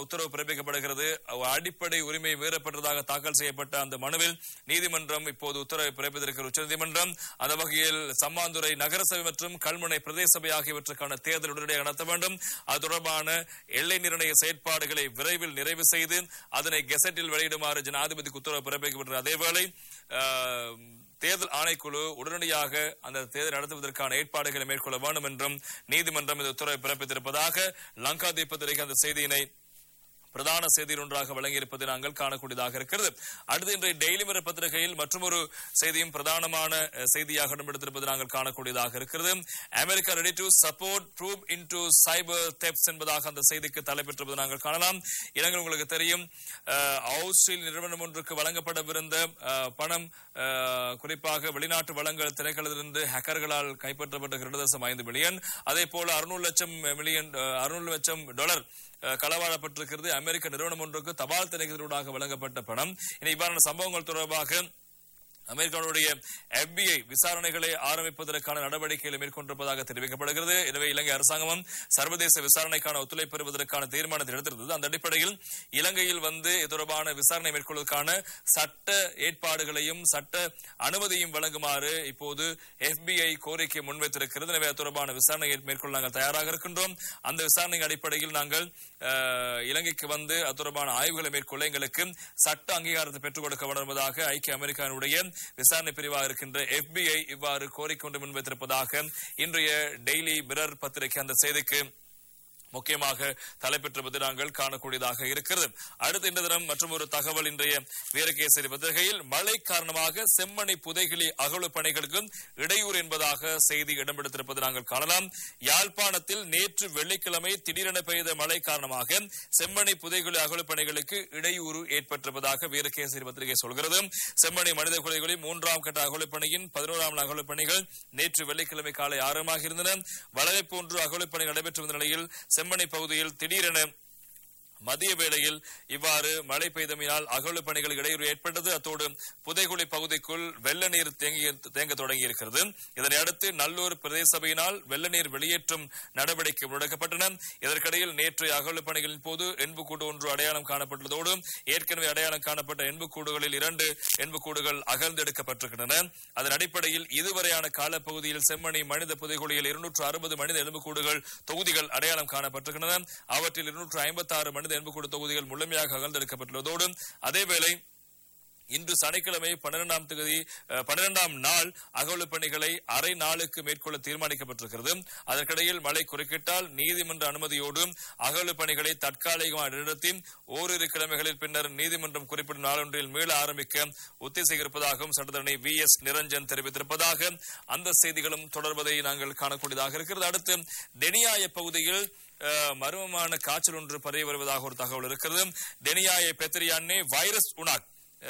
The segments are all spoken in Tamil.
உத்தரவு பிறப்பிக்கப்படுகிறது அவ் அடிப்படை உரிமை மீறப்பட்டதாக தாக்கல் செய்யப்பட்ட அந்த மனுவில் நீதிமன்றம் இப்போது உத்தரவை பிறப்பித்திருக்கிற உச்சநீதிமன்றம் அந்த வகையில் சம்மாந்துறை நகரசபை மற்றும் கல்முனை பிரதேச சபை ஆகியவற்றுக்கான தேர்தல் உடனடியாக நடத்த வேண்டும் அது தொடர்பான எல்லை நிர்ணய செயற்பாடுகளை விரைவில் நிறைவு செய்து அதனை கெசட்டில் வெளியிடுமாறு ஜனாதிபதிக்கு உத்தரவு பிறப்பிக்கப்பட்டது அதேவேளை ஆஹ், தேர்தல் ஆணைக்குழு உடனடியாக அந்த தேர்தல் நடத்துவதற்கான ஏற்பாடுகளை மேற்கொள்ள வேண்டும் என்றும் நீதிமன்றம் இந்த உத்தரவை பிறப்பித்திருப்பதாக லங்கா தீபத்திரிகை அந்த செய்தியினை பிரதான செய்தியில் ஒன்றாக வழங்கியிருப்பதை நாங்கள் காணக்கூடியதாக இருக்கிறது அடுத்து இன்றைய டெய்லி மிரர் பத்திரிகையில் மற்றொரு செய்தியும் பிரதானமான அஹ், செய்தியாக இடம்பெடுத்திருப்பதை நாங்கள் காணக்கூடியதாக இருக்கிறது அமெரிக்கா ready to support probe into cyber thefts என்பதாக அந்த செய்திக்கு தலைப்பெற்றிருப்பதை நாங்கள் காணலாம் இலங்கை உங்களுக்கு தெரியும் அஹ், ஆஸ்திரேலிய நிறுவனம் ஒன்றுக்கு வழங்கப்படவிருந்த அஹ், பணம் அஹ், குறிப்பாக வெளிநாட்டு வளங்கள் திரைக்களத்திலிருந்து ஹேக்கர்களால் கைப்பற்றப்பட்ட இரண்டு தசம் ஐந்து மில்லியன் அதே போல அறுநூறு லட்சம் மில்லியன் அறுநூறு லட்சம் டாலர் அஹ், களவாடப்பட்டிருக்கிறது அமெரிக்க நிறுவனம் ஒன்றுக்கு தபால் திணைக்களூடாக வழங்கப்பட்ட பணம் இனி இவ்வாறான சம்பவங்கள் தொடர்பாக அமெரிக்காவுடைய FBI விசாரணைகளை ஆரம்பிப்பதற்கான நடவடிக்கைகளை மேற்கொண்டிருப்பதாக தெரிவிக்கப்படுகிறது எனவே இலங்கை அரசாங்கமும் சர்வதேச விசாரணைக்கான ஒத்துழைப்பு பெறுவதற்கான தீர்மானத்தை எடுத்திருந்தது அந்த அடிப்படையில் இலங்கையில் வந்து இது தொடர்பான விசாரணை மேற்கொள்வதற்கான சட்ட ஏற்பாடுகளையும் சட்ட அனுமதியும் வழங்குமாறு இப்போது FBI கோரிக்கை முன்வைத்திருக்கிறது எனவே அது தொடர்பான விசாரணையை மேற்கொள்ள நாங்கள் தயாராக இருக்கின்றோம் அந்த விசாரணை அடிப்படையில் நாங்கள் அஹ், இலங்கைக்கு வந்து அது தொடர்பான ஆய்வுகளை மேற்கொள்ள எங்களுக்கு சட்ட அங்கீகாரத்தை பெற்றுக் கொடுக்க வேண்டும் என்பதாக ஐக்கிய அமெரிக்காவுடைய விசாரணை பிரிவாக இருக்கின்ற FBI இவ்வாறு கோரிக்கை ஒன்று முன்வைத்திருப்பதாக இன்றைய டெய்லி மிரர் பத்திரிகை அந்த செய்திக்கு முக்கியமாக தலைப்பெற்றிருப்பது நாங்கள் காணக்கூடியதாக இருக்கிறது அடுத்த இந்த தினம் மற்றும் ஒரு தகவல் இன்றைய வீரகேசரி பத்திரிகையில் மழை காரணமாக செம்மணி புதைகிளி அகழ்வு பணிகளுக்கும் இடையூறு என்பதாக செய்தி இடம்பெடுத்திருப்பது நாங்கள் காணலாம் யாழ்ப்பாணத்தில் நேற்று வெள்ளிக்கிழமை திடீரென பெய்த மழை காரணமாக செம்மணி புதைகுழி அகழ்வு பணிகளுக்கு இடையூறு ஏற்பட்டிருப்பதாக வீரகேசரி பத்திரிகை சொல்கிறது செம்மணி மனித குலைகளில் மூன்றாம் கட்ட அகழ்வு பணியின் பதினோராம் நாள் அகழ்வு பணிகள் நேற்று வெள்ளிக்கிழமை காலை ஆரம்பமாக இருந்தன வளவை போன்று அகழ்வு பணி நடைபெற்று வந்த நிலையில் செம்மணி பகுதியில் திடீரென மதிய வேளையில் இவ்வாறு மழை பெய்தமையால் அகழ்வு பணிகள் இடையூறு ஏற்பட்டது அத்தோடு புதைகுழி பகுதிக்குள் வெள்ள நீர் தேங்கி தேங்க தொடங்கி இருக்கிறது இதனை அடுத்து நல்லூர் பிரதேச சபையினால் வெள்ள நீர் வெளியேற்றும் நடவடிக்கை முடக்கப்பட்டன இதற்கிடையில் நேற்று அகழ்வு பணிகளின் போது எண்புக்கூடு ஒன்று அடையாளம் காணப்பட்டுள்ளதோடு ஏற்கனவே அடையாளம் காணப்பட்ட எண்புக்கூடுகளில் இரண்டு எண்புக்கூடுகள் அகழ்ந்தெடுக்கப்பட்டிருக்கின்றன அதன் அடிப்படையில் இதுவரையான காலப்பகுதியில் செம்மணி மனித புதைகுழியில் இருநூற்று அறுபது மனித எலும்புக்கூடுகள் தொகுதிகள் அடையாளம் காணப்பட்டிருக்கின்றன அவற்றில் இருநூற்று ஐம்பத்தி ஆறு மனித எலும்புக்கூடு தொகுதிகள் முழுமையாக அகழ்ந்தெடுக்கப்பட்டுள்ளதோடு அதேவேளை இன்று சனிக்கிழமை பன்னிரெண்டாம் தேதி அஹ், பன்னிரெண்டாம் நாள் அகழ்வு பணிகளை அரை நாளுக்கு மேற்கொள்ள தீர்மானிக்கப்பட்டிருக்கிறது அதற்கிடையில் மழை குறுக்கிட்டால் நீதிமன்ற அனுமதியோடு அகழ்வு பணிகளை தற்காலிகமாக நிறுத்தி ஓரிரு கிழமைகளில் பின்னர் நீதிமன்றம் குறிப்பிடும் நாளொன்றில் மீள ஆரம்பிக்க ஒத்திசை இருப்பதாகவும் சட்டத்தரணி வி எஸ் நிரஞ்சன் தெரிவித்திருப்பதாக அந்த செய்திகளும் தொடர்வதை நாங்கள் காணக்கூடியதாக இருக்கிறது அடுத்து டெனியாய பகுதியில் அஹ், மர்மமான காய்ச்சல் ஒன்று பரவி வருவதாக ஒரு தகவல் இருக்கிறது டெனியாய பெத்திரியானே வைரஸ் உனாக்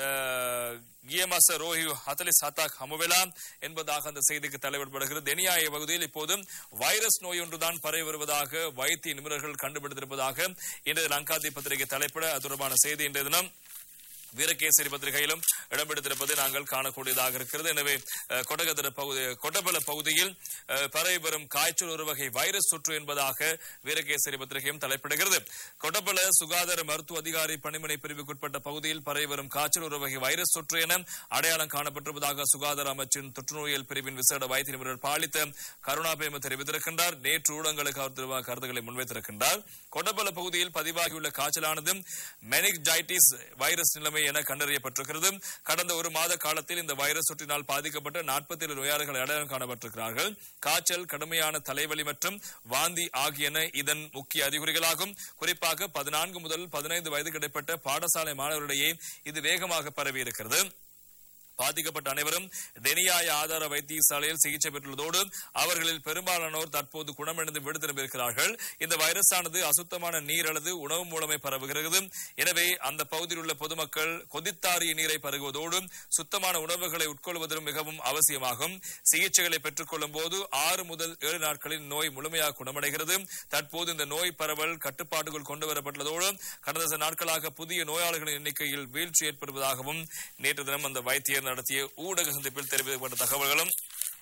கியமச ரோஹி ஹத்தலிஸ் ஹத்தாக் ஹமுவெலா என்பதாக அந்த செய்திக்கு தலைவிடப்படுகிறது தெனியாய பகுதியில் இப்போது வைரஸ் நோய் ஒன்றுதான் பரவி வருவதாக வைத்திய நிபுணர்கள் கண்டுபிடித்திருப்பதாக இன்றைய லங்காதி பத்திரிகை தலைப்பிட அது தொடர்பான செய்தி இன்றைய தினம் வீரகேசரி பத்திரிகையிலும் இடம்பெடுத்திருப்பதை நாங்கள் காணக்கூடியதாக இருக்கிறது எனவே அஹ், கொடகதர பகுதி கொட்டபல பகுதியில் அஹ், பரவி வரும் காய்ச்சல் ஒரு வகை வைரஸ் தொற்று என்பதாக வீரகேசரி பத்திரிகையும் தலைப்பிடுகிறது கொட்டபல சுகாதார மருத்துவ அதிகாரி பணிமனை பிரிவுக்குட்பட்ட பகுதியில் பரவி வரும் காய்ச்சல் ஒரு வகை வைரஸ் தொற்று என அடையாளம் காணப்பட்டிருப்பதாக சுகாதார அமைச்சின் தொற்றுநோயியல் பிரிவின் விசேட வைத்திய நிபுணர் பாலித்த கருணாபேம தெரிவித்திருக்கின்றார் நேற்று ஊடகங்களுக்கு அவர் தெரிவ- கருத்துக்களை முன்வைத்திருக்கின்றார் கொட்டபல பகுதியில் பதிவாகியுள்ள காய்ச்சலானது மெனிக்ஜைட்டிஸ் வைரஸ் நிலைமை என கண்டறியப்பட்டிருக்கிறது கடந்த ஒரு மாத காலத்தில் இந்த வைரஸ் தொற்றினால் பாதிக்கப்பட்ட நாற்பத்தி ஏழு நோயாளர்கள் அடையாளம் காணப்பட்டிருக்கிறார்கள் காய்ச்சல் கடுமையான தலைவலி மற்றும் வாந்தி ஆகியன இதன் முக்கிய அறிகுறிகளாகும் குறிப்பாக பதினான்கு முதல் பதினைந்து வயது கிடைப்பட்ட பாடசாலை மாணவர்களிடையே இது வேகமாக பரவி இருக்கிறது பாதிக்கப்பட்ட அனைவரும் டெனியாய ஆதார வைத்தியசாலையில் சிகிச்சை பெற்றுள்ளதோடு அவர்களில் பெரும்பாலானோர் தற்போது குணமடைந்து வீடு திரும்பியிருக்கிறார்கள் இந்த வைரஸானது அசுத்தமான நீர் அல்லது உணவு மூலமே பரவுகிறது எனவே அந்த பகுதியில் உள்ள பொதுமக்கள் கொதித்தாரிய நீரை பருகுவதோடு சுத்தமான உணவுகளை உட்கொள்வதும் மிகவும் அவசியமாகும் சிகிச்சைகளை பெற்றுக் கொள்ளும் போது ஆறு முதல் ஏழு நாட்களில் நோய் முழுமையாக குணமடைகிறது தற்போது இந்த நோய் பரவல் கட்டுப்பாட்டுக்குள் கொண்டு வரப்பட்டுள்ளதோடு கடந்த சில நாட்களாக புதிய நோயாளர்களின் எண்ணிக்கையில் வீழ்ச்சி ஏற்படுவதாகவும் நேற்று தினம் அந்த வைத்தியர் நடத்திய ஊடக சந்திப்பில் தெரிவிக்கப்பட்ட தகவல்களும்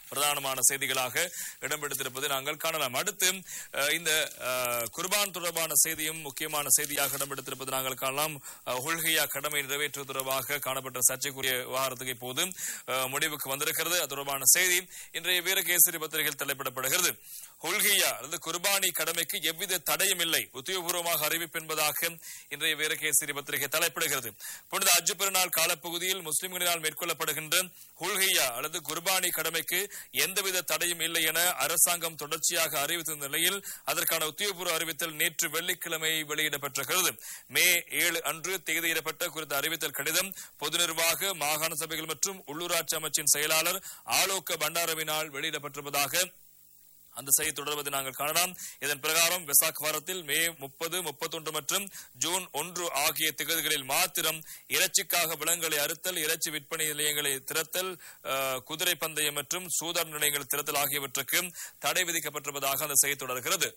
பிரதானமான செய்திகளாக இடம்பெடுத்திருப்பதை நாங்கள் காணலாம் அடுத்து அஹ், இந்த அஹ், குர்பான் தொடர்பான செய்தியும் முக்கியமான செய்தியாக இடம்பெடுத்திருப்பதை நாங்கள் காணலாம் அஹ், ஹுல்ஹியா கடமை நிறைவேற்றுவது தொடர்பாக காணப்பட்ட சர்ச்சைக்குரிய விவகாரத்துக்கு இப்போது அஹ், முடிவுக்கு வந்திருக்கிறது அது தொடர்பான செய்தி இன்றைய வீரகேசரி பத்திரிகையில் தலைப்பிடப்படுகிறது ஹுல்ஹியா அல்லது குர்பானி கடமைக்கு எவ்வித தடையும் இல்லை உத்தியோகபூர்வமாக அறிவிப்பு என்பதாக இன்றைய வீரகேசரி பத்திரிகை தலைப்பிடுகிறது புனித அஜு பெருநாள் காலப்பகுதியில் முஸ்லிம்களினால் மேற்கொள்ளப்படுகின்ற ஹுல்ஹியா அல்லது குர்பானி கடமைக்கு எந்தவித தடையும் இல்லை என அரசாங்கம் தொடர்ச்சியாக அறிவித்த நிலையில் அதற்கான உத்தியோகபூர்வ அறிவித்தல் நேற்று வெள்ளிக்கிழமை வெளியிடப்பட்டிருக்கிறது மே ஏழு அன்று தேதியிடப்பட்ட குறித்த அறிவித்தல் கடிதம் பொது நிர்வாக மாகாண சபைகள் மற்றும் உள்ளூராட்சி அமைச்சின் செயலாளர் ஆலோக்க பண்டாரவினால் வெளியிடப்பட்டிருப்பதாக அந்த செய்தி தொடர்வதை நாங்கள் காணலாம் இதன் பிரகாரம் வெசாக் வாரத்தில் மே முப்பது முப்பத்தொன்று மற்றும் ஜூன் ஒன்று ஆகிய திகதிகளில் மாத்திரம் இறைச்சிக்காக விலங்குகளை அறுத்தல் இறைச்சி விற்பனை நிலையங்களை திறத்தல் அஹ், குதிரை பந்தயம் மற்றும் சூதாட்ட நிலையங்களை திறத்தல் ஆகியவற்றுக்கு தடை விதிக்கப்பட்டிருப்பதாக அந்த செய்தி தொடர்கிறது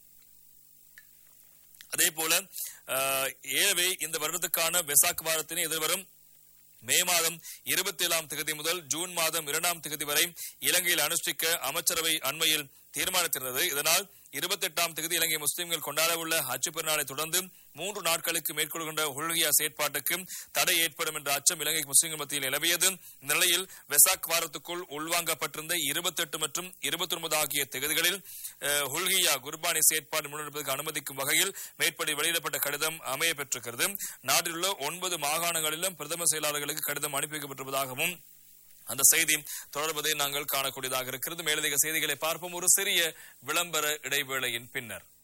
அதே போல அஹ், ஏழவே இந்த வருடத்துக்கான வெசாக் வாரத்தினை எதிர்வரும் மே மாதம் இருபத்தி ஏழாம் தேதி முதல் ஜூன் மாதம் இரண்டாம் தேதி வரை இலங்கையில் அனுஷ்டிக்க அமைச்சரவை அண்மையில் தீர்மானித்திருந்தது இதனால் இருபத்தி எட்டாம் தேதி இலங்கை முஸ்லிம்கள் கொண்டாடவுள்ள ஹஜ் பெருநாளை தொடர்ந்து மூன்று நாட்களுக்கு மேற்கொள்கின்ற ஹுல்கியா செயற்பாட்டுக்கு தடை ஏற்படும் என்ற அச்சம் இலங்கை முஸ்லிம்கள் மத்தியில் நிலவியது இந்த நிலையில் வெசாக் வாரத்துக்குள் உள்வாங்கப்பட்டிருந்த இருபத்தி எட்டு மற்றும் இருபத்தி ஒன்பது ஆகிய தேதிகளில் அஹ், ஹுல்கியா குர்பானி செயற்பாடு முன்னெடுப்பதற்கு அனுமதிக்கும் வகையில் மேற்படி வெளியிடப்பட்ட கடிதம் அமைய பெற்றிருக்கிறது நாட்டிலுள்ள ஒன்பது மாகாணங்களிலும் பிரதம செயலாளர்களுக்கு கடிதம் அனுப்பி வைக்கப்பட்டிருப்பதாகவும் அந்த செய்தி தொடர்வதை நாங்கள் காணக்கூடியதாக இருக்கிறது மேலதிக செய்திகளை பார்ப்போம் ஒரு சிறிய விளம்பர இடைவேளையின் பின்னர்